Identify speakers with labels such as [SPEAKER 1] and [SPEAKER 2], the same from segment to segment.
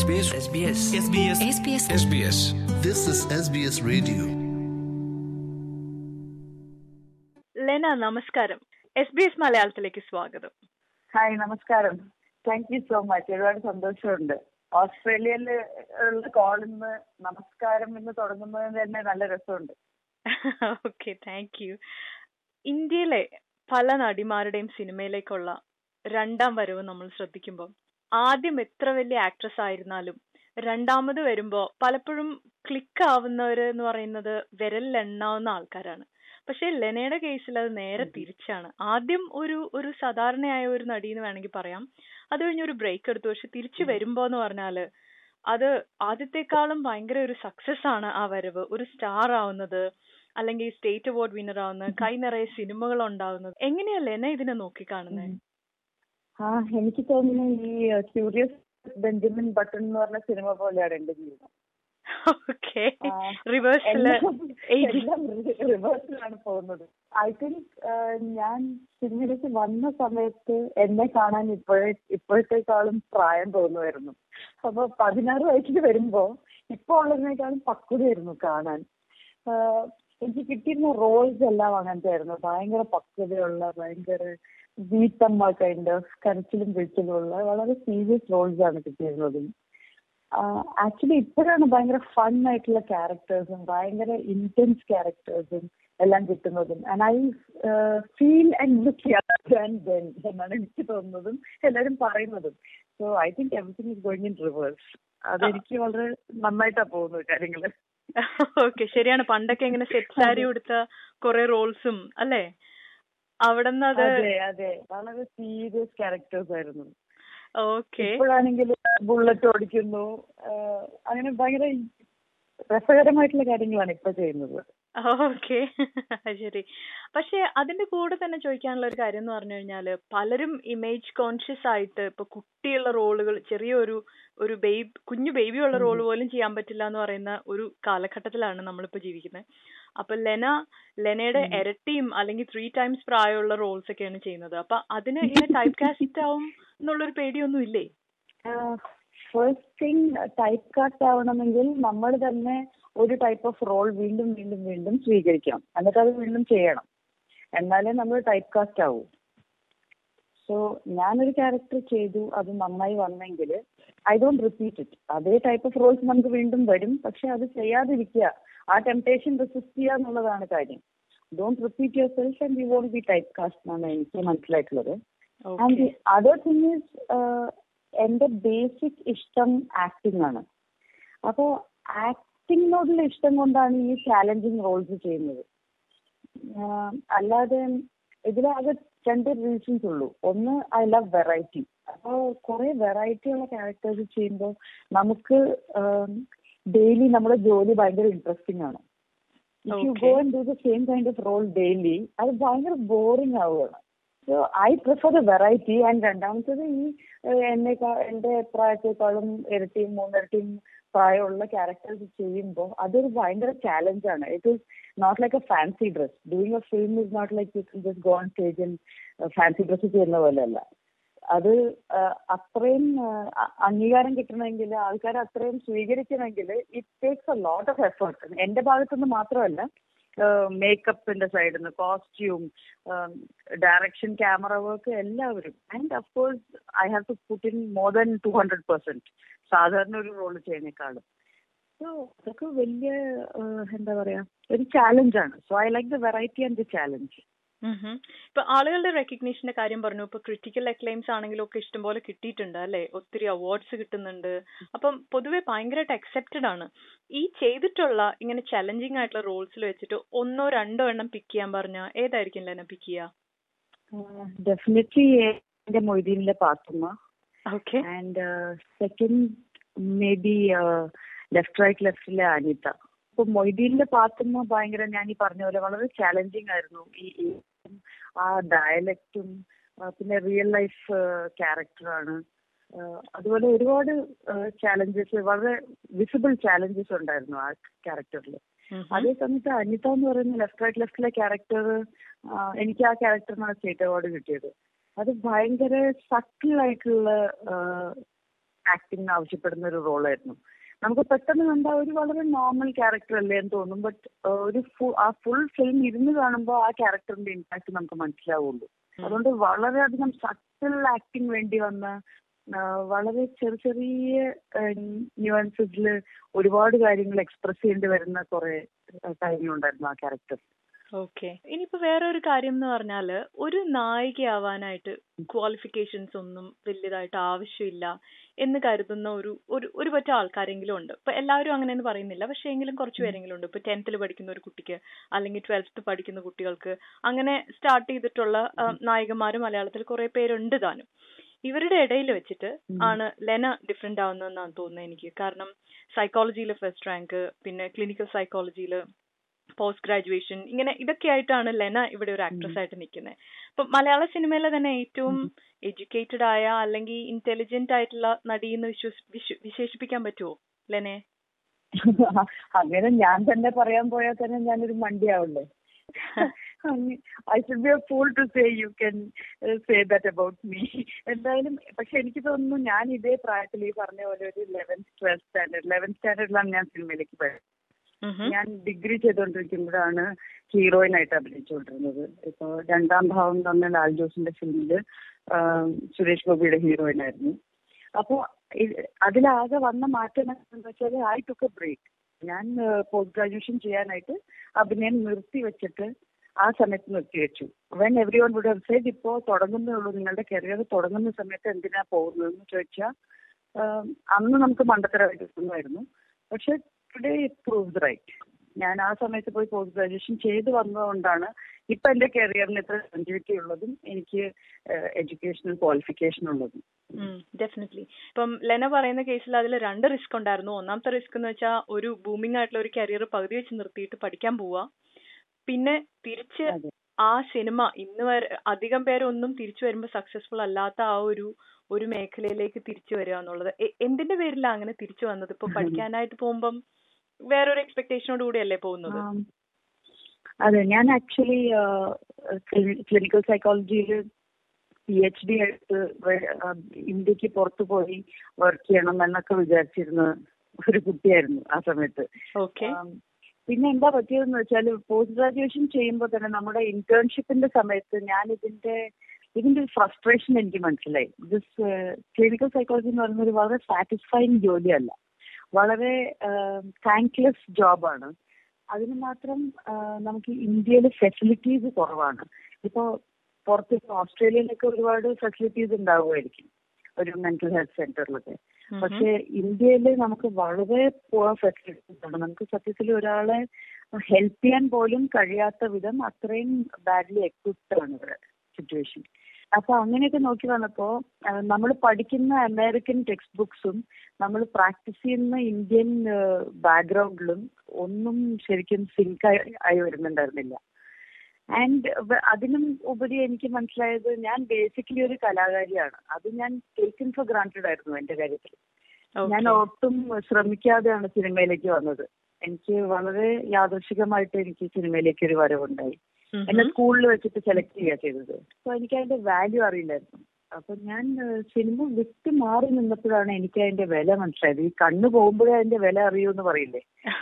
[SPEAKER 1] SBS SBS
[SPEAKER 2] SBS
[SPEAKER 3] SBS
[SPEAKER 1] SBS
[SPEAKER 4] This is SBS Radio.
[SPEAKER 5] Lena നമസ്കാരം S B S മലയാളത്തിലേക്ക് സ്വാഗതം
[SPEAKER 6] hi നമസ്കാരം thank you so much ഒരുപാട് സന്തോഷമുണ്ട് ഓസ്ട്രേലിയയിൽ ഉള്ള കോളിന്ന് നമസ്കാരം എന്ന് തുടങ്ങുന്നതിന് തന്നെ നല്ല രസമുണ്ട്
[SPEAKER 5] ഓക്കെ താങ്ക് യു ഇന്ത്യയിലെ പല നടിമാരുടെയും സിനിമയിലേക്കുള്ള രണ്ടാം വരവ് നമ്മൾ ശ്രദ്ധിക്കുമ്പോൾ ആദ്യം എത്ര വലിയ ആക്ട്രസ് ആയിരുന്നാലും രണ്ടാമത് വരുമ്പോ പലപ്പോഴും ക്ലിക്ക് ആവുന്നവര് എന്ന് പറയുന്നത് വിരലിൽ എണ്ണാവുന്ന ആൾക്കാരാണ് പക്ഷെ ലെനയുടെ കേസിൽ അത് നേരെ തിരിച്ചാണ് ആദ്യം ഒരു ഒരു സാധാരണയായ ഒരു നടി എന്ന് വേണമെങ്കിൽ പറയാം അത് കഴിഞ്ഞ് ഒരു ബ്രേക്ക് എടുത്തു പക്ഷെ തിരിച്ചു വരുമ്പോ എന്ന് പറഞ്ഞാല് അത് ആദ്യത്തെക്കാളും ഭയങ്കര ഒരു സക്സസ് ആണ് ആ വരവ് ഒരു സ്റ്റാർ ആവുന്നത് അല്ലെങ്കിൽ സ്റ്റേറ്റ് അവാർഡ് വിന്നർ ആവുന്നത് കൈ നിറയെ സിനിമകൾ ഉണ്ടാവുന്നത് എങ്ങനെയാ ലെന ഇതിനെ നോക്കിക്കാണുന്നത്
[SPEAKER 6] ആ എനിക്ക് തോന്നുന്നു ഈ ക്യൂരിയസ് ബെഞ്ചമിൻ ബട്ടൺ എന്ന് പറഞ്ഞ സിനിമ പോലെയാണ് എന്റെ ജീവിതം
[SPEAKER 5] ഓക്കെ
[SPEAKER 6] ആ,
[SPEAKER 5] റിവേഴ്സില്
[SPEAKER 6] എല്ലാം റിവേഴ്സിലാണ് പോകുന്നത് ഐ തിങ്ക് ഞാൻ സിനിമയിലേക്ക് വന്ന സമയത്ത് എന്നെ കാണാൻ ഇപ്പോഴേ ഇപ്പോഴത്തേക്കാളും പ്രായം തോന്നുമായിരുന്നു അപ്പൊ പതിനാറ് വയസ്സിൽ വരുമ്പോ ഇപ്പൊ ഉള്ളതിനേക്കാളും പക്വതയായിരുന്നു കാണാൻ ആ, എനിക്ക് കിട്ടിയിരുന്ന റോൾസ് എല്ലാം അങ്ങനത്തെ ആയിരുന്നു ഭയങ്കര പക്വതയുള്ള ഭയങ്കര വീട്ടമ്മ കൈൻഡ് ഓഫ് കരച്ചിലും പിടിച്ചിലും ഉള്ള വളരെ സീരിയസ് റോൾസ് ആണ് കിട്ടിയിരുന്നത് ആക്ച്വലി ഇപ്പോഴാണ് ഭയങ്കര ഫൺ ആയിട്ടുള്ള ക്യാരക്ടേഴ്സും ഭയങ്കര ഇന്റൻസ് ക്യാരക്ടേഴ്സും എല്ലാം കിട്ടുന്നതും and I feel and look than എന്നാണ് എനിക്ക് തോന്നുന്നതും എല്ലാവരും പറയുന്നതും so I think everything is going in reverse അതെനിക്ക് വളരെ നന്നായിട്ടാ പോകുന്നത് കാര്യങ്ങള്
[SPEAKER 5] ഓക്കെ ശരിയാണ് പണ്ടൊക്കെ ഇങ്ങനെ സെറ്റ് സാരി ഉടുത്ത കുറെ റോൾസും അല്ലേ അവിടെ നിന്ന് അത്
[SPEAKER 6] അതെ അതെ വളരെ സീരിയസ് ക്യാരക്ടേഴ്സ് ആയിരുന്നു
[SPEAKER 5] ഓക്കെ
[SPEAKER 6] ഇപ്പോഴാണെങ്കിൽ ബുള്ളറ്റ് ഓടിക്കുന്നു ആഹ് അങ്ങനെ ഭയങ്കര രസകരമായിട്ടുള്ള കാര്യങ്ങളാണ് ഇപ്പൊ ചെയ്യുന്നത്
[SPEAKER 5] ഓക്കെ ശരി പക്ഷെ അതിന്റെ കൂടെ തന്നെ ചോദിക്കാനുള്ള ഒരു കാര്യം എന്ന് പറഞ്ഞു കഴിഞ്ഞാല് പലരും ഇമേജ് കോൺഷ്യസ് ആയിട്ട് ഇപ്പൊ കുട്ടിയുള്ള റോളുകൾ ചെറിയൊരു ഒരു ബേബി കുഞ്ഞു ബേബി ഉള്ള റോൾ പോലും ചെയ്യാൻ പറ്റില്ല എന്ന് പറയുന്ന ഒരു കാലഘട്ടത്തിലാണ് നമ്മളിപ്പോ ജീവിക്കുന്നത് അപ്പൊ ലെന ലെനയുടെ ഇരട്ടിയും അല്ലെങ്കിൽ ത്രീ ടൈംസ് പ്രായമുള്ള റോൾസ് ഒക്കെയാണ് ചെയ്യുന്നത് അപ്പൊ അതിന് ഇങ്ങനെ ടൈപ്പ് കാസ്റ്റ് ആവും എന്നുള്ളൊരു പേടിയൊന്നും ഇല്ലേ
[SPEAKER 6] ഫസ്റ്റ് തിങ് ടൈപ്പ് കാസ്റ്റ് ആവണമെങ്കിൽ നമ്മൾ തന്നെ ഒരു ടൈപ്പ് ഓഫ് റോൾ വീണ്ടും വീണ്ടും വീണ്ടും സ്വീകരിക്കണം എന്നിട്ട് അത് വീണ്ടും ചെയ്യണം എന്നാലേ നമ്മൾ ടൈപ്പ് കാസ്റ്റ് ആവൂ സോ ഞാനൊരു ക്യാരക്ടർ ചെയ്തു അത് നന്നായി വന്നെങ്കിൽ ഐ ഡോണ്ട് റിപ്പീറ്റ് ഇറ്റ് അതേ ടൈപ്പ് ഓഫ് റോൾസ് നമുക്ക് വീണ്ടും വരും പക്ഷെ അത് ചെയ്യാതിരിക്കുക ആ ടെംപ്ടേഷൻ റെസിസ്റ്റ് ചെയ്യുക എന്നുള്ളതാണ് കാര്യം don't repeat yourself and you won't be type cast എന്നാണ് എനിക്ക് മനസ്സിലായിട്ടുള്ളത് and the other thing is എന്റെ ബേസിക് ഇഷ്ടം ആക്ടിംഗ് ആണ് അപ്പോ ആക്ടിങ്ങിനോടുള്ള ഇഷ്ടം കൊണ്ടാണ് ഈ ചാലഞ്ചിങ് റോൾസ് ചെയ്യുന്നത് ആഹ് അല്ലാതെ ഇതിലാകെ രണ്ട് റീസൺസ് ഉള്ളൂ ഒന്ന് ഐ ലവ് വെറൈറ്റി അപ്പോ കുറെ വെറൈറ്റി ഉള്ള ക്യാരക്ടേഴ്സ് ചെയ്യുമ്പോൾ നമുക്ക് ഡെയിലി നമ്മുടെ ജോലി ഭയങ്കര ഇൻട്രസ്റ്റിംഗ് ആണ് if you
[SPEAKER 5] Okay.
[SPEAKER 6] Go and do the same kind of role daily അത് ഭയങ്കര ബോറിംഗ് ആവുകയാണ് so I prefer the variety and രണ്ടാമത്തത് ഈ ഏഹ്, എന്നെക്കാ എന്റെ പ്രായത്തെക്കാളും ഇരട്ടിയും മൂന്നിരട്ടിയും പ്രായമുള്ള ക്യാരക്ടേഴ്സ് ചെയ്യുമ്പോൾ അതൊരു ഭയങ്കര ചാലഞ്ചാണ് it is not like a fancy dress doing a film is not like you can just go on stage fancy dress ചെയ്യുന്ന പോലെയല്ല അത് ആ, അത്രയും ആ, അ- അംഗീകാരം കിട്ടണമെങ്കിൽ ആൾക്കാർ അത്രയും സ്വീകരിക്കണമെങ്കിൽ it takes a lot of effort എന്റെ ഭാഗത്തുനിന്ന് മാത്രമല്ല മേക്കപ്പിന്റെ സൈഡിൽ നിന്ന് കോസ്റ്റ്യൂം ഡയറക്ഷൻ ക്യാമറ വർക്ക് എല്ലാവരും and of course I have to put in more than two hundred percent സാധാരണ ഒരു റോൾ ചെയ്യുന്നേക്കാളും സോ അതൊക്കെ വലിയ ആ, എന്താ പറയാ ഒരു ചാലഞ്ചാണ് so I like the variety and the challenge
[SPEAKER 5] um. ഇപ്പൊ ആളുകളുടെ റെക്കഗ്നീഷന്റെ കാര്യം പറഞ്ഞു ഇപ്പൊ ക്രിട്ടിക്കൽ അക്ലൈംസ് ആണെങ്കിലും ഒക്കെ ഇഷ്ടംപോലെ കിട്ടിയിട്ടുണ്ട് അല്ലെ ഒത്തിരി അവാർഡ്സ് കിട്ടുന്നുണ്ട് അപ്പം പൊതുവെ ഭയങ്കരമായിട്ട് അക്സെപ്റ്റഡ് ആണ് ഈ ചെയ്തിട്ടുള്ള ഇങ്ങനെ ചലഞ്ചിങ് ആയിട്ടുള്ള റോൾസിൽ വെച്ചിട്ട് ഒന്നോ രണ്ടോ എണ്ണം പിക്ക് ചെയ്യാൻ പറഞ്ഞാൽ ഏതായിരിക്കും ലെന പിക്ക് ചെയ്യുക
[SPEAKER 6] ഡെഫിനറ്റ്ലി എന്റെ മൊയ്തീനിലെ Pathumma
[SPEAKER 5] okay
[SPEAKER 6] and second may be left right ലെഫ്റ്റിലെ അനിത ഇപ്പൊ മൊയ്തീനിലെ പാത്തുമ്മ ഭയങ്കര ഞാൻ ഈ പറഞ്ഞ പോലെ വളരെ ചാലഞ്ചിങ് ആയിരുന്നു ഈ ഈ ആ ഡയലക്റ്റും പിന്നെ റിയൽ ലൈഫ് ക്യാരക്ടറാണ് അതുപോലെ ഒരുപാട് ചാലഞ്ചസ് വളരെ വിസിബിൾ ചാലഞ്ചസ് ഉണ്ടായിരുന്നു ആ ക്യാരക്ടറിൽ അതേ സമയത്ത് അനിത എന്ന് പറയുന്ന ലെഫ്റ്റ് റൈറ്റ് ലെഫ്റ്റിലെ ക്യാരക്ടർ എനിക്ക് ആ ക്യാരക്ടറിനാണ് സ്റ്റേറ്റ് അവാർഡ് കിട്ടിയത് അത് ഭയങ്കര സട്ടിൽ ആയിട്ടുള്ള ആക്ടിങ് ആവശ്യപ്പെടുന്ന ഒരു റോളായിരുന്നു നമുക്ക് പെട്ടെന്ന് കണ്ട ഒരു വളരെ നോർമൽ ക്യാരക്ടർ അല്ലേ എന്ന് തോന്നും ബട്ട് ഒരു ആ ഫുൾ ഫിലിം ഇരുന്ന് കാണുമ്പോൾ ആ ക്യാരക്ടറിന്റെ ഇമ്പാക്ട് നമുക്ക് മനസ്സിലാവുള്ളൂ അതുകൊണ്ട് വളരെയധികം സട്ടിൽ ആക്ടിങ് വേണ്ടി വന്ന വളരെ ചെറിയ ചെറിയ ന്യൂവൻസസിൽ ഒരുപാട് കാര്യങ്ങൾ എക്സ്പ്രസ് ചെയ്യേണ്ടി വരുന്ന കുറെ കാര്യങ്ങളുണ്ടായിരുന്നു ആ ക്യാരക്ടർ
[SPEAKER 5] ഓക്കെ ഇനിയിപ്പോ വേറെ ഒരു കാര്യം എന്ന് പറഞ്ഞാല് ഒരു നായികയാവാനായിട്ട് ക്വാളിഫിക്കേഷൻസ് ഒന്നും വലിയതായിട്ട് ആവശ്യമില്ല എന്ന് കരുതുന്ന ഒരു ഒരു ഒരു പറ്റ ആൾക്കാരെങ്കിലും ഉണ്ട് ഇപ്പൊ എല്ലാവരും അങ്ങനെയെന്ന് പറയുന്നില്ല പക്ഷെ എങ്കിലും കുറച്ച് പേരെങ്കിലും ഉണ്ട് ഇപ്പൊ ടെൻത്തിൽ പഠിക്കുന്ന ഒരു കുട്ടിക്ക് അല്ലെങ്കിൽ ട്വൽത്ത് പഠിക്കുന്ന കുട്ടികൾക്ക് അങ്ങനെ സ്റ്റാർട്ട് ചെയ്തിട്ടുള്ള നായികമാര് മലയാളത്തിൽ കുറെ പേരുണ്ട് താനും ഇവരുടെ ഇടയിൽ വെച്ചിട്ട് ആണ് ലെന ഡിഫറെന്റ് ആവുന്നതെന്നാണ് തോന്നുന്നത് എനിക്ക് കാരണം സൈക്കോളജിയിൽ ഫസ്റ്റ് റാങ്ക് പിന്നെ ക്ലിനിക്കൽ സൈക്കോളജിയിൽ പോസ്റ്റ് ഗ്രാജുവേഷൻ ഇങ്ങനെ ഇതൊക്കെ ആയിട്ടാണ് ലെന ഇവിടെ ഒരു ആക്ട്രസ് ആയിട്ട് നിൽക്കുന്നത് അപ്പൊ മലയാള സിനിമയിലെ തന്നെ ഏറ്റവും എഡ്യൂക്കേറ്റഡ് ആയ അല്ലെങ്കിൽ ഇന്റലിജന്റ് ആയിട്ടുള്ള നടി എന്ന് വിശേഷിപ്പിക്കാൻ പറ്റുമോ ലെനെ
[SPEAKER 6] അങ്ങനെ ഞാൻ തന്നെ പറയാൻ പോയാൽ തന്നെ ഞാനൊരു മണ്ടിയാവല്ലേ I should be a fool to say you can say that about me എന്തായാലും പക്ഷെ എനിക്ക് തോന്നുന്നു ഞാൻ ഇതേ പ്രായത്തിൽ ഈ പറഞ്ഞ പോലെ ഒരു ലെവൻത്ത് ട്വൽത്ത് സ്റ്റാൻഡേർഡ് ലെവൻത്ത് സ്റ്റാൻഡേർഡിലാണ് ഞാൻ സിനിമയിലേക്ക് പോയത് ഞാൻ ഡിഗ്രി ചെയ്തുകൊണ്ടിരിക്കുമ്പോഴാണ് ഹീറോയിൻ ആയിട്ട് അഭിനയിച്ചുകൊണ്ടിരുന്നത് ഇപ്പൊ രണ്ടാം ഭാവം എന്ന് പറഞ്ഞ ലാൽ ജോസിന്റെ ഫിലിമില് സുരേഷ് ഗോപിയുടെ ഹീറോയിൻ ആയിരുന്നു അപ്പോ അതിലാകെ വന്ന മാറ്റം എന്താ വെച്ചാൽ ഐ ടുക്ക് എ ബ്രേക്ക് ഞാൻ പോസ്റ്റ് ഗ്രാജുവേഷൻ ചെയ്യാനായിട്ട് അഭിനയം നിർത്തി വെച്ചിട്ട് ആ സമയത്ത് നിർത്തി വെച്ചു when every one would have said ഇപ്പോ തുടങ്ങുന്നേ ഉള്ളൂ നിങ്ങളുടെ കരിയർ തുടങ്ങുന്ന സമയത്ത് എന്തിനാ പോകുന്നതെന്ന് ചോദിച്ചാൽ അന്ന് നമുക്ക് മണ്ടത്തരമായിട്ട് തോന്നുമായിരുന്നു പക്ഷെ ടുഡേ ഇറ്റ് പ്രൂവ്സ് റൈറ്റ് ഞാൻ ആ സമയത്ത് പോയി പോസ്റ്റ് ഗ്രാജുവേഷൻ ചെയ്ത് വന്നതുകൊണ്ടാണ് ഇപ്പൊ എന്റെ കരിയറിന് ഇത്ര കണ്ടിന്യൂറ്റി ഉള്ളതും എനിക്ക് എഡ്യൂക്കേഷണൽ ക്വാളിഫിക്കേഷൻ ഉള്ളതും
[SPEAKER 5] ഡെഫിനറ്റ്ലി ഇപ്പം ലെന പറയുന്ന കേസിൽ അതിൽ രണ്ട് റിസ്ക് ഉണ്ടായിരുന്നു ഒന്നാമത്തെ റിസ്ക് എന്ന് വെച്ചാൽ ഒരു ബൂമിംഗ് ആയിട്ടുള്ള ഒരു കരിയർ പകുതി വെച്ച് നിർത്തിയിട്ട് പഠിക്കാൻ പോവാ പിന്നെ തിരിച്ച് ആ സിനിമ ഇന്ന് വരെ അധികം പേരൊന്നും തിരിച്ചു വരുമ്പോൾ സക്സസ്ഫുൾ അല്ലാത്ത ആ ഒരു ഒരു മേഖലയിലേക്ക് തിരിച്ചു വരിക എന്നുള്ളത് എന്തിന്റെ പേരിലാണ് അങ്ങനെ തിരിച്ചു വന്നത് ഇപ്പൊ പഠിക്കാനായിട്ട് പോകുമ്പം വേറൊരു എക്സ്പെക്ടേഷനോട് കൂടിയല്ലേ പോകുന്നത്
[SPEAKER 6] അതെ ഞാൻ ആക്ച്വലി ക്ലിനിക്കൽ സൈക്കോളജിയിൽ പി എച്ച് ഡി എടുത്ത് ഇന്ത്യക്ക് പുറത്തു പോയി വർക്ക് ചെയ്യണം എന്നൊക്കെ വിചാരിച്ചിരുന്ന ഒരു കുട്ടിയായിരുന്നു ആ സമയത്ത് പിന്നെ എന്താ പറ്റിയതെന്ന് വെച്ചാൽ പോസ്റ്റ് ഗ്രാജുവേഷൻ ചെയ്യുമ്പോൾ തന്നെ നമ്മുടെ ഇന്റേൺഷിപ്പിന്റെ സമയത്ത് ഞാൻ ഇതിന്റെ ഇതിന്റെ ഒരു ഫ്രസ്ട്രേഷൻ എനിക്ക് മനസ്സിലായി ദിസ് ക്ലിനിക്കൽ സൈക്കോളജി എന്ന് പറയുന്ന ഒരു വളരെ സാറ്റിസ്ഫൈങ് ജോലിയല്ല വളരെ താങ്ക്ലെസ് ജോബാണ് അതിന് മാത്രം നമുക്ക് ഇന്ത്യയിൽ ഫെസിലിറ്റീസ് കുറവാണ് ഇപ്പോ പുറത്ത് ഓസ്ട്രേലിയയിലൊക്കെ ഒരുപാട് ഫെസിലിറ്റീസ് ഉണ്ടാവുമായിരിക്കും ഒരു മെന്റൽ ഹെൽത്ത് സെന്ററിലൊക്കെ പക്ഷെ ഇന്ത്യയിൽ നമുക്ക് വളരെ പുവർ ഫെസിലിറ്റീസ് ആണ് നമുക്ക് സത്യത്തിൽ ഒരാളെ ഹെൽപ്പ് ചെയ്യാൻ പോലും കഴിയാത്ത വിധം അത്രയും ബാഡ്ലി എക്വിപ്ഡ് ആണ് ഇവിടെ സിറ്റുവേഷൻ അപ്പൊ അങ്ങനെയൊക്കെ നോക്കി വന്നപ്പോ നമ്മൾ പഠിക്കുന്ന അമേരിക്കൻ ടെക്സ്റ്റ് ബുക്സും നമ്മൾ പ്രാക്ടീസ് ചെയ്യുന്ന ഇന്ത്യൻ ബാക്ക്ഗ്രൗണ്ടിലും ഒന്നും ശരിക്കും സിങ്ക് ആയി വരുന്നുണ്ടായിരുന്നില്ല ആൻഡ് അതിനും ഉപരി എനിക്ക് മനസ്സിലായത് ഞാൻ ബേസിക്കലി ഒരു കലാകാരിയാണ് അത് ഞാൻ ടേക്കൻ ഫോർ ഗ്രാൻറ്റഡ് ആയിരുന്നു എന്റെ കാര്യത്തിൽ ഞാൻ ഒട്ടും ശ്രമിക്കാതെയാണ് സിനിമയിലേക്ക് വന്നത് എനിക്ക് വളരെ യാദൃശികമായിട്ട് എനിക്ക് സിനിമയിലേക്ക് ഒരു വരവുണ്ടായി എന്നെ സ്കൂളിൽ വെച്ചിട്ട് സെലക്ട് ചെയ്യുക ചെയ്തത് അപ്പൊ എനിക്ക് അതിന്റെ വാല്യൂ അറിയില്ലായിരുന്നു അപ്പൊ ഞാൻ സിനിമ വിട്ട് മാറി നിന്നപ്പോഴാണ് എനിക്ക് അതിന്റെ വില മനസ്സിലായത് ഈ കണ്ണു പോകുമ്പോഴേ അതിന്റെ വില അറിയൂ എന്ന് പറയില്ലേ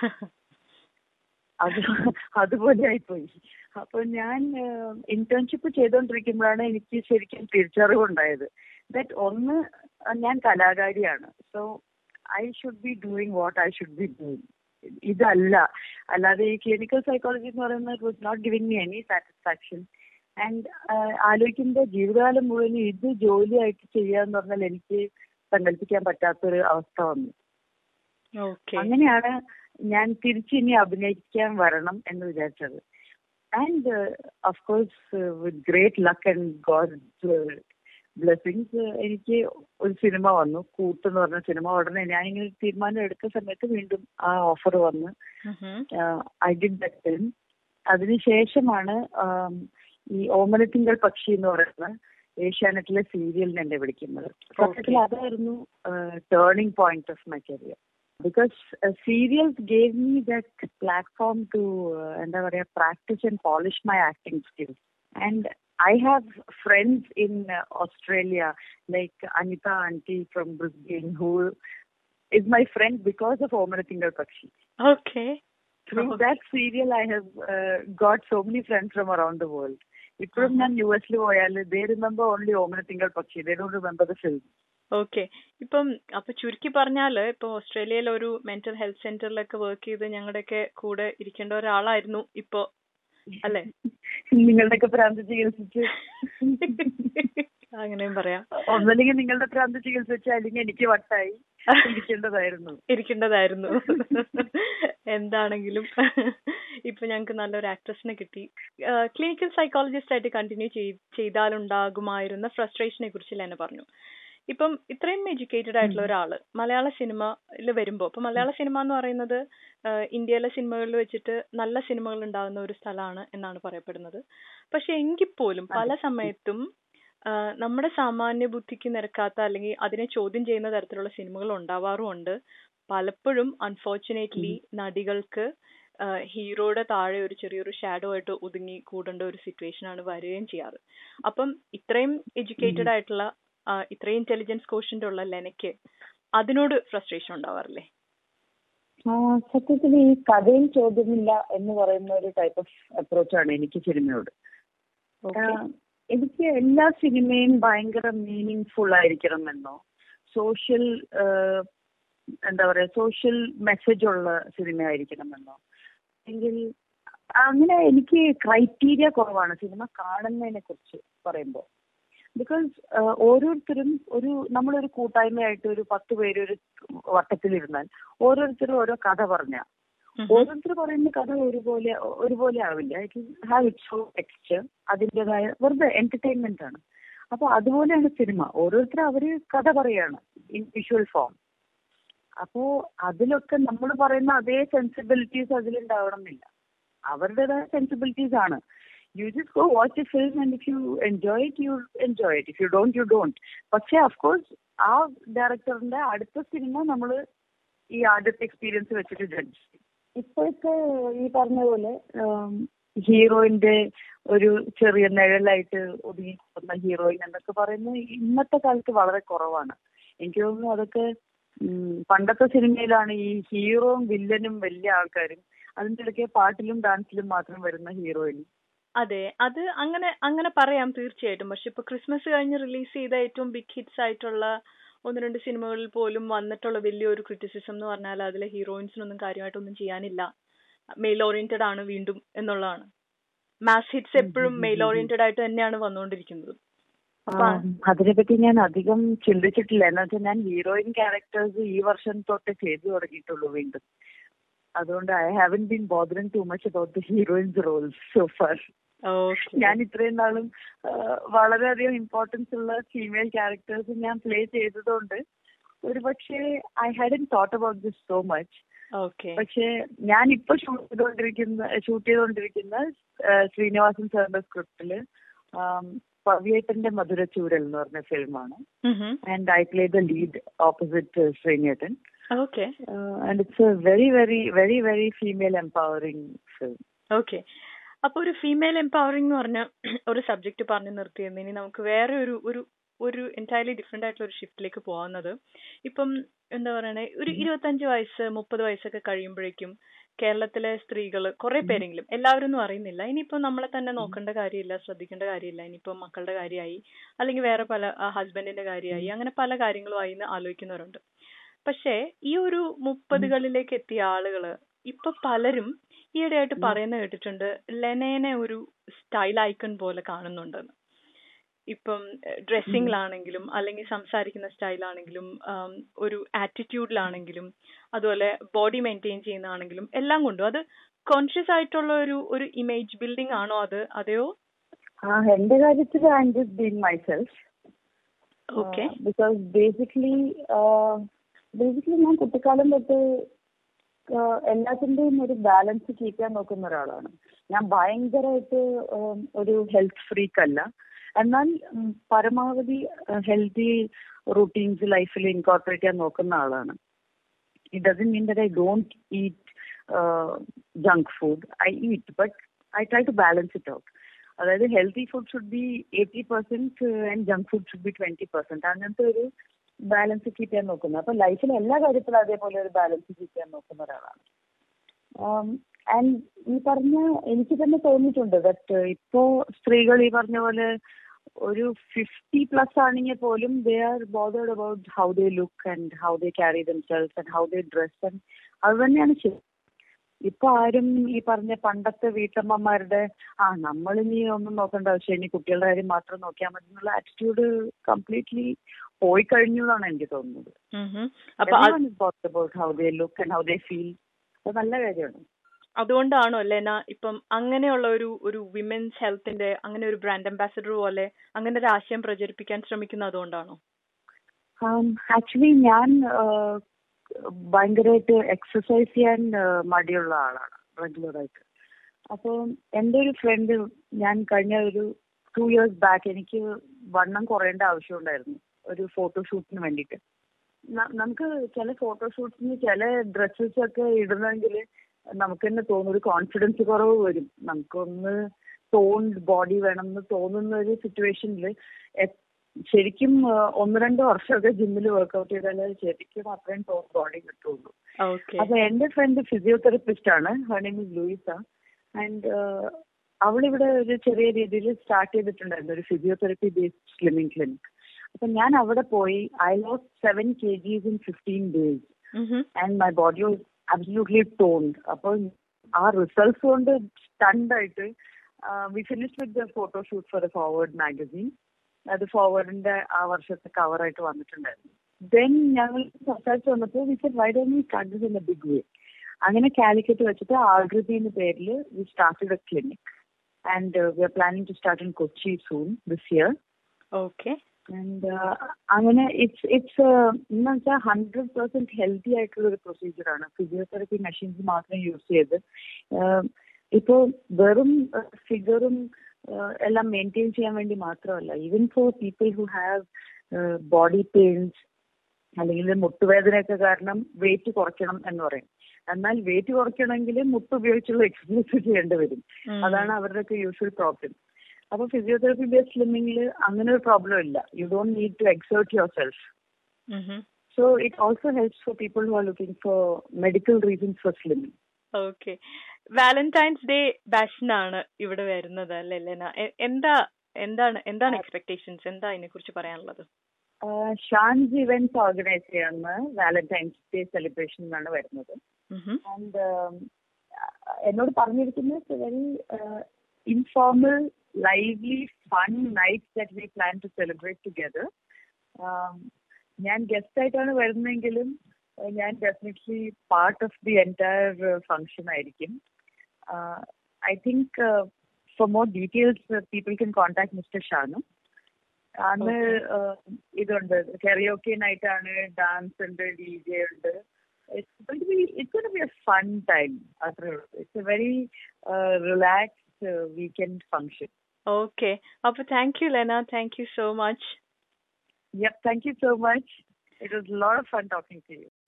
[SPEAKER 6] അത് അതുപോലെ ആയിപ്പോയി അപ്പൊ ഞാൻ ഇന്റേൺഷിപ്പ് ചെയ്തുകൊണ്ടിരിക്കുമ്പോഴാണ് എനിക്ക് ശരിക്കും തിരിച്ചറിവുണ്ടായത് ദാറ്റ് ഒന്ന് ഞാൻ കലാകാരിയാണ് so I should be doing what I should be doing ഇതല്ല അല്ലാതെ ഈ ക്ലിനിക്കൽ സൈക്കോളജി എന്ന് പറയുന്നത് was not giving me any satisfaction and ആലോചിക്കുമ്പോൾ ജീവിതകാലം മുഴുവൻ ഇത് ജോലിയായിട്ട് ചെയ്യാന്ന് പറഞ്ഞാൽ എനിക്ക് സങ്കല്പിക്കാൻ പറ്റാത്തൊരു അവസ്ഥ വന്നു അങ്ങനെയാണ് ഞാൻ തിരിച്ചിനി അഭിനയിക്കാൻ വരണം എന്ന് വിചാരിച്ചത് and of course with great luck and God blessings എനിക്ക് ഒരു സിനിമ വന്നു കൂട്ട് എന്ന് പറഞ്ഞ സിനിമ ഉടനെ ഞാനിങ്ങനെ തീരുമാനം എടുക്കുന്ന സമയത്ത് വീണ്ടും ആ ഓഫർ വന്ന് ഐ ഡിഡ് ദറ്റ് ഫിലിം അതിനുശേഷമാണ് ഈ ഓമനത്തിങ്കൾ പക്ഷി എന്ന് പറയുന്ന ഏഷ്യാനെറ്റിലെ സീരിയലിനെ എന്നെ വിളിക്കുന്നത് സത്യത്തിൽ അതായിരുന്നു turning point of my career because serials gave me that platform to എന്താ പറയാ practice and polish my acting skills and I have friends in uh, Australia, like Anita Auntie from Brisbane, who is my friend because of Omanatingal Pakshi.
[SPEAKER 5] Okay
[SPEAKER 6] Through
[SPEAKER 5] Oh.
[SPEAKER 6] that serial, I have uh, got so many friends from around the world. ഇപ്പോഴും ഞാൻ U എസിൽ പോയാൽ ദേ remember only Omanathinkal Pakshi they don't remember the film
[SPEAKER 5] okay ഇപ്പം അപ്പൊ ചുരുക്കി പറഞ്ഞാല് ഇപ്പൊ ഓസ്ട്രേലിയയിൽ ഒരു മെന്റൽ ഹെൽത്ത് സെന്ററിലൊക്കെ വർക്ക് ചെയ്ത് ഞങ്ങളുടെയൊക്കെ കൂടെ ഇരിക്കേണ്ട ഒരാളായിരുന്നു ഇപ്പൊ അല്ലേ
[SPEAKER 6] നിങ്ങളുടെയൊക്കെ ഭ്രാന്ത് ചികിത്സിച്ച്
[SPEAKER 5] അങ്ങനെയും പറയാം
[SPEAKER 6] ഒന്നല്ലെങ്കിൽ നിങ്ങളുടെ ഭ്രാന്ത് ചികിത്സിച്ച് അല്ലെങ്കിൽ എനിക്ക് വട്ടായി ഇരിക്കേണ്ടതായിരുന്നു
[SPEAKER 5] ഇരിക്കേണ്ടതായിരുന്നു എന്താണെങ്കിലും ഇപ്പൊ ഞങ്ങൾക്ക് നല്ലൊരു ആക്ട്രസിനെ കിട്ടി ക്ലിനിക്കൽ സൈക്കോളജിസ്റ്റ് ആയിട്ട് കണ്ടിന്യൂ ചെയ്താലുണ്ടാകുമായിരുന്ന ഫ്രസ്ട്രേഷനെ കുറിച്ച് ലെന പറഞ്ഞു ഇപ്പം ഇത്രയും എഡ്യൂക്കേറ്റഡ് ആയിട്ടുള്ള ഒരാള് മലയാള സിനിമയിൽ വരുമ്പോൾ ഇപ്പൊ മലയാള സിനിമ എന്ന് പറയുന്നത് ആഹ് ഇന്ത്യയിലെ സിനിമകളിൽ വെച്ചിട്ട് നല്ല സിനിമകൾ ഉണ്ടാകുന്ന ഒരു സ്ഥലമാണ് എന്നാണ് പറയപ്പെടുന്നത് പക്ഷെ എങ്കിൽ പോലും പല സമയത്തും ആഹ് നമ്മുടെ സാമാന്യ ബുദ്ധിക്ക് നിരക്കാത്ത അല്ലെങ്കിൽ അതിനെ ചോദ്യം ചെയ്യുന്ന തരത്തിലുള്ള സിനിമകൾ ഉണ്ടാവാറുമുണ്ട് പലപ്പോഴും അൺഫോർച്ചുനേറ്റ്ലി നടികൾക്ക് ഹീറോയുടെ താഴെ ഒരു ചെറിയൊരു ഷാഡോ ആയിട്ട് ഒതുങ്ങി കൂടേണ്ട ഒരു സിറ്റുവേഷൻ ആണ് വരികയും ചെയ്യാറ് അപ്പം ഇത്രയും എഡ്യൂക്കേറ്റഡ് ആയിട്ടുള്ള ആഹ് ഇത്രയും ഇന്റലിജൻസ് കോഷ്യന്റ് ഉള്ള ലെനയ്ക്ക് അതിനോട് ഫ്രസ്ട്രേഷൻ ഉണ്ടാവാറില്ലേ
[SPEAKER 6] ആ, സത്യത്തിൽ ഈ കഥയും ചോദ്യമില്ല എന്ന് പറയുന്ന ഒരു ടൈപ്പ് ഓഫ് അപ്രോച്ചാണ് എനിക്ക് സിനിമയോട്
[SPEAKER 5] ഓക്കെ
[SPEAKER 6] ആ, എനിക്ക് എല്ലാ സിനിമയും ഭയങ്കര മീനിങ് ഫുൾ ആയിരിക്കണം എന്നോ സോഷ്യൽ എന്താ പറയാ സോഷ്യൽ മെസ്സേജ് ഉള്ള സിനിമ ആയിരിക്കണം എന്നോ അല്ലെങ്കിൽ അങ്ങനെ എനിക്ക് ക്രൈറ്റീരിയ കുറവാണ് സിനിമ കാണുന്നതിനെ കുറിച്ച് പറയുമ്പോൾ ബിക്കോസ് ഓരോരുത്തരും ഒരു നമ്മളൊരു കൂട്ടായ്മയായിട്ട് ഒരു പത്ത് പേര് ഒരു വട്ടത്തിലിരുന്നാൽ ഓരോരുത്തരും ഓരോ കഥ പറഞ്ഞ ഓരോരുത്തർ പറയുന്ന കഥ ഒരുപോലെ ഒരുപോലെ ആവില്ല it have its own texture അതിൻ്റെതായ വെറുതെ എന്റർടൈൻമെന്റ് ആണ് അപ്പൊ അതുപോലെയാണ് സിനിമ ഓരോരുത്തർ അവര് കഥ പറയാണ് ഇൻ വിഷ്വൽ ഫോം അപ്പോ അതിലൊക്കെ നമ്മൾ പറയുന്ന അതേ സെൻസിബിലിറ്റീസ് അതിലുണ്ടാവണമെന്നില്ല അവരുടേതായ സെൻസിബിലിറ്റീസ് ആണ് you just go watch a film and if you enjoy it you enjoy it if you don't you don't പക്ഷെ അഫ്കോഴ്സ് ആ ഡയറക്ടറിന്റെ അടുത്ത സിനിമ നമ്മൾ ഈ ആദ്യത്തെ എക്സ്പീരിയൻസ് വെച്ചിട്ട് ജഡ്ജ് ചെയ്യും ഇപ്പോഴത്തെ ഈ പറഞ്ഞ പോലെ ഹീറോയിന്റെ ഒരു ചെറിയ നിഴലായിട്ട് ഒതുങ്ങി പോകുന്ന ഹീറോയിൻ എന്നൊക്കെ പറയുന്നത് ഇന്നത്തെ കാലത്ത് വളരെ കുറവാണ് എനിക്ക് തോന്നുന്നു അതൊക്കെ ഉം, പണ്ടത്തെ സിനിമയിലാണ് ഈ ഹീറോയും വില്ലനും വലിയ ആൾക്കാരും അതിന്റെ ഇടയ്ക്ക് പാട്ടിലും ഡാൻസിലും മാത്രം വരുന്ന ഹീറോയിൻ
[SPEAKER 5] അതെ അത് അങ്ങനെ അങ്ങനെ പറയാം തീർച്ചയായിട്ടും പക്ഷെ ഇപ്പൊ ക്രിസ്മസ് കഴിഞ്ഞ് റിലീസ് ചെയ്ത ഏറ്റവും ബിഗ് ഹിറ്റ്സ് ആയിട്ടുള്ള ഒന്ന് രണ്ട് സിനിമകളിൽ പോലും വന്നിട്ടുള്ള വലിയൊരു ക്രിറ്റിസിസം എന്ന് പറഞ്ഞാൽ അതിലെ ഹീറോയിൻസിനൊന്നും കാര്യമായിട്ടൊന്നും ചെയ്യാനില്ല മെയിൽ ഓറിയന്റഡ് ആണ് വീണ്ടും എന്നുള്ളതാണ് മാസ് ഹിറ്റ്സ് എപ്പോഴും മെയിൽ ഓറിയന്റഡ് ആയിട്ട് തന്നെയാണ് വന്നുകൊണ്ടിരിക്കുന്നത് അപ്പൊ
[SPEAKER 6] അതിനെപ്പറ്റി ഞാൻ അധികം ചിന്തിച്ചിട്ടില്ല എന്ന് വെച്ചാൽ ഞാൻ ഹീറോയിൻ ക്യാരക്ടേഴ്സ് ഈ വർഷം തൊട്ട് ചെയ്തു തുടങ്ങിയിട്ടുള്ളൂ വീണ്ടും അതുകൊണ്ട് I haven't been bothering too much about the heroines roles so far
[SPEAKER 5] okay
[SPEAKER 6] ഞാൻ ഇത്രയും നാളും ആ, വളരെയധികം ഇമ്പോർട്ടൻസ് ഉള്ള ഫീമെയിൽ ക്യാരക്ടേഴ്സ് ഞാൻ പ്ലേ ചെയ്തതുകൊണ്ട് ഒരു പക്ഷേ I hadn't thought about this so much
[SPEAKER 5] okay
[SPEAKER 6] പക്ഷേ ഞാൻ ഇപ്പൊ ഷൂട്ട് ചെയ്തുകൊണ്ടിരിക്കുന്ന ഷൂട്ട് ചെയ്തുകൊണ്ടിരിക്കുന്ന ആ, ശ്രീനിവാസൻ സാറിന്റെ സ്ക്രിപ്റ്റില് പവിയേട്ടന്റെ മധുരച്ചൂരൽ എന്ന് പറഞ്ഞ ഫിലിമാണ് and I play the lead opposite Sreenettan
[SPEAKER 5] okay
[SPEAKER 6] and it's a very very very very female empowering film
[SPEAKER 5] okay അപ്പൊ ഒരു ഫീമെയിൽ എംപവറിംഗ് എന്ന് പറഞ്ഞ ഒരു സബ്ജക്ട് പറഞ്ഞു നിർത്തിയെന്ന് ഇനി നമുക്ക് വേറെ ഒരു ഒരു ഒരു എൻറ്റയർലി ഡിഫറെന്റ് ആയിട്ടുള്ള ഒരു ഷിഫ്റ്റിലേക്ക് പോകുന്നത് ഇപ്പം എന്താ പറയണേ ഒരു ഇരുപത്തഞ്ച് വയസ്സ് മുപ്പത് വയസ്സൊക്കെ കഴിയുമ്പോഴേക്കും കേരളത്തിലെ സ്ത്രീകൾ കുറെ പേരെങ്കിലും എല്ലാവരും ഒന്നും അറിയുന്നില്ല ഇനിയിപ്പോ നമ്മളെ തന്നെ നോക്കേണ്ട കാര്യമില്ല ശ്രദ്ധിക്കേണ്ട കാര്യമില്ല ഇനിയിപ്പോ മക്കളുടെ കാര്യമായി അല്ലെങ്കിൽ വേറെ പല ഹസ്ബൻഡിന്റെ കാര്യമായി അങ്ങനെ പല കാര്യങ്ങളുമായി എന്ന് ആലോചിക്കുന്നവരുണ്ട് പക്ഷേ ഈ ഒരു മുപ്പതുകളിലേക്ക് എത്തിയ ആളുകള് ഇപ്പൊ പലരും ഈയിടെയായിട്ട് പറയുന്ന കേട്ടിട്ടുണ്ട് ലെനേനെ ഒരു സ്റ്റൈൽ ഐക്കൺ പോലെ കാണുന്നുണ്ടെന്ന് ഇപ്പം ഡ്രസ്സിങ്ങിലാണെങ്കിലും അല്ലെങ്കിൽ സംസാരിക്കുന്ന സ്റ്റൈലാണെങ്കിലും ഒരു ആറ്റിറ്റ്യൂഡിലാണെങ്കിലും അതുപോലെ ബോഡി മെയിൻറ്റെയിൻ ചെയ്യുന്നതാണെങ്കിലും എല്ലാം കൊണ്ടും അത് കോൺഷ്യസ് ആയിട്ടുള്ള ഒരു ഒരു ഇമേജ് ബിൽഡിംഗ് ആണോ അത് അതെയോ
[SPEAKER 6] ആ എന്റെ കാര്യത്തിൽ I'm just being myself
[SPEAKER 5] okay
[SPEAKER 6] because basically basically ഞാൻ കുട്ടിക്കാലം തൊട്ട് ആഹ് എല്ലാത്തിന്റെയും ഒരു ബാലൻസ് കീപ്പ് ചെയ്യാൻ നോക്കുന്ന ഒരാളാണ് ഞാൻ ഭയങ്കരമായിട്ട് ഉം, ഒരു ഹെൽത്ത് ഫ്രീക്ക് അല്ല എന്നാൽ ഉം, പരമാവധി ഹെൽത്തി റൂട്ടീൻസ് ലൈഫിൽ ഇൻകോർപ്പറേറ്റ് ചെയ്യാൻ നോക്കുന്ന ആളാണ് it doesn't mean that I don't eat junk food I eat but I try to balance it out അതായത് healthy food should be eighty percent and junk food should be twenty percent അങ്ങനത്തെ ഒരു balance keep ചെയ്യാൻ നോക്കുന്നത് അപ്പൊ ലൈഫിൽ എല്ലാ കാര്യത്തിലും അതേപോലെ ഒരു ബാലൻസ് കീപ്പ് ചെയ്യാൻ നോക്കുന്ന ഒരാളാണ് ആൻഡ് ഈ പറഞ്ഞ എനിക്ക് തന്നെ തോന്നിയിട്ടുണ്ട് ദറ്റ് ഇപ്പോ സ്ത്രീകൾ ഈ പറഞ്ഞ പോലെ ഒരു ഫിഫ്റ്റി പ്ലസ് ആണെങ്കിൽ പോലും they are bothered about how they look and how they carry themselves and how they dress and അത് തന്നെയാണ് ശരി ഇപ്പൊ ആരും ഈ പറഞ്ഞ പണ്ടത്തെ വീട്ടമ്മമാരുടെ ആ നമ്മളിനി ഒന്നും നോക്കേണ്ട ആവശ്യം ഇനി കുട്ടികളുടെ കാര്യം മാത്രം നോക്കിയാൽ മതി എന്നുള്ള ആറ്റിറ്റ്യൂഡ് കംപ്ലീറ്റ്ലി പോയി കഴിഞ്ഞു എന്നാണ് എനിക്ക് തോന്നുന്നത്
[SPEAKER 5] അപ്പൊ
[SPEAKER 6] about how they look and how they feel അത് നല്ല കാര്യമാണ്
[SPEAKER 5] അതുകൊണ്ടാണോ ലെന ഇപ്പം അങ്ങനെയുള്ള ഒരു ഒരു വിമൻസ് ഹെൽത്തിന്റെ അങ്ങനെ ഒരു ബ്രാൻഡ് അംബാസഡർ പോലെ അങ്ങനെ ഒരു ആശയം പ്രചരിപ്പിക്കാൻ ശ്രമിക്കുന്നത് അതുകൊണ്ടാണോ
[SPEAKER 6] ആക്ച്വലി ഞാൻ ഭയങ്കരമായിട്ട് എക്സസൈസ് ചെയ്യാൻ മടിയുള്ള ആളാണ് റെഗുലറായിട്ട് അപ്പോൾ എൻ്റെ ഒരു ഫ്രണ്ട് ഞാൻ കഴിഞ്ഞ ഒരു ടു ഇയേഴ്സ് ബാക്ക് എനിക്ക് വണ്ണം കുറയേണ്ട ആവശ്യമുണ്ടായിരുന്നു ഒരു ഫോട്ടോഷൂട്ടിന് വേണ്ടിയിട്ട് നമുക്ക് ചില ഫോട്ടോഷൂട്ട്സിന് ചില ഡ്രസ്സസ് ഒക്കെ ഇടുന്നെങ്കിൽ നമുക്ക് തന്നെ തോന്നും ഒരു കോൺഫിഡൻസ് കുറവ് വരും നമുക്കൊന്ന് ടോൺഡ് ബോഡി വേണം എന്ന് തോന്നുന്ന ഒരു സിറ്റുവേഷനിൽ ശരിക്കും ഒന്ന് രണ്ട് വർഷമൊക്കെ ജിമ്മിൽ വർക്ക്ഔട്ട് ചെയ്താലേ ശരിക്കും അത്രയും ടോൺ ബോഡി കിട്ടുള്ളൂ അപ്പൊ എന്റെ ഫ്രണ്ട് ഫിസിയോതെറപ്പിസ്റ്റ് ആണ് her name is Louisa and അവളിവിടെ ഒരു ചെറിയ രീതിയിൽ സ്റ്റാർട്ട് ചെയ്തിട്ടുണ്ടായിരുന്നു ഒരു ഫിസിയോതെറപ്പി ബേസ്ഡ് സ്ലിമിംഗ് ക്ലിനിക് അപ്പൊ ഞാൻ അവിടെ പോയി I lose seven K Gs in fifteen days and my body was absolutely toned അപ്പോൾ ആ റിസൾട്ട്സ് കൊണ്ട് സ്റ്റണ്ടായിട്ട് we finish with the photoshoot for a Forward magazine അത് ഫോർവേഡിന്റെ ആ വർഷത്തെ കവറായിട്ട് വന്നിട്ടുണ്ടായിരുന്നു ദെൻ ഞങ്ങൾ സംസാരിച്ച് വന്നപ്പോൾ we said why don't we start this in a big way അങ്ങനെ കാലിക്കറ്റ് വെച്ചിട്ട് ആകൃതി എന്ന പേരിൽ we started a clinic and we are planning to start in Kochi soon this year
[SPEAKER 5] okay
[SPEAKER 6] and അങ്ങനെ ഇറ്റ്സ് ഇറ്റ്സ് എന്ന് വെച്ചാൽ ഹൺഡ്രഡ് പെർസെന്റ് ഹെൽത്തി ആയിട്ടുള്ള ഒരു procedure ആണ് ഫിസിയോതെറപ്പി മെഷീൻസ് മാത്രം യൂസ് ചെയ്ത് ഇപ്പോൾ വെറും ഫിഗറും എല്ലാം മെയിൻറ്റെയിൻ ചെയ്യാൻ വേണ്ടി മാത്രമല്ല even for people who have body pains അല്ലെങ്കിൽ മുട്ടുവേദനയൊക്കെ കാരണം വെയിറ്റ് കുറയ്ക്കണം എന്ന് പറയും എന്നാൽ വെയിറ്റ് കുറയ്ക്കണമെങ്കിൽ മുട്ട് ഉപയോഗിച്ചുള്ള എക്സസൈസ് ചെയ്യേണ്ടി വരും അതാണ് അവരുടെയൊക്കെ യൂഷ്വൽ പ്രോബ്ലം അപ്പൊ ഫിസിയോതെറപ്പി ബേസ്ഡ് സ്ലിമ്മിങ്ങിൽ അങ്ങനെ ഒരു പ്രോബ്ലം ഇല്ല you don't need to exert yourself so it also helps for people who are looking for medical reasons for slimming
[SPEAKER 5] okay Valentine's day ബാഷിനാണ് ഇവിടെ വരുന്നത് അല്ലേ ലെന എന്താ എന്താണ് എന്താണ് എക്സ്പെക്ടേഷൻസ് എന്താ അതിനെ കുറിച്ച് പറയാനുള്ളത്
[SPEAKER 6] ഷാൻസ് ഇവന്റ്സ് ഓർഗനൈസ് ചെയ്യുന്ന വാലന്റൈൻസ് ഡേ സെലിബ്രേഷൻ എന്നാണ് വരുന്നത് ആൻഡ് എന്നോട് പറഞ്ഞിരിക്കുന്നത് very informal lively, fun nights that we plan to celebrate together. ഞാൻ ഗസ്റ്റ് ആയിട്ടാണ് വരുന്നതെങ്കിലും ഞാൻ definitely part of the entire function ആയിരിക്കും I think for more details people can contact mister Shanu അന്ന് ഇതുണ്ട് കെറിയോക്കെ നൈറ്റാണ് ഡാൻസ് ഉണ്ട് ഡി ജെ ഉണ്ട് it's be a fun time അത്രേ ഉള്ളൂ it's a very relaxed weekend function
[SPEAKER 5] Okay. Appa, thank you, Lena. Thank you so much.
[SPEAKER 6] Yep, thank you so much. It was a lot of fun talking to you.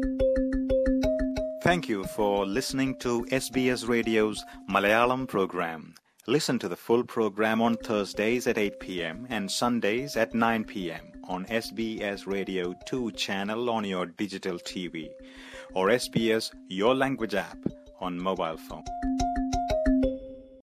[SPEAKER 1] Thank you for listening to SBS Radio's Malayalam program. Listen to the full program on Thursdays at 8 p.m. and Sundays at 9 p.m. on SBS Radio 2 channel on your digital TV or SBS Your Language app on mobile phone.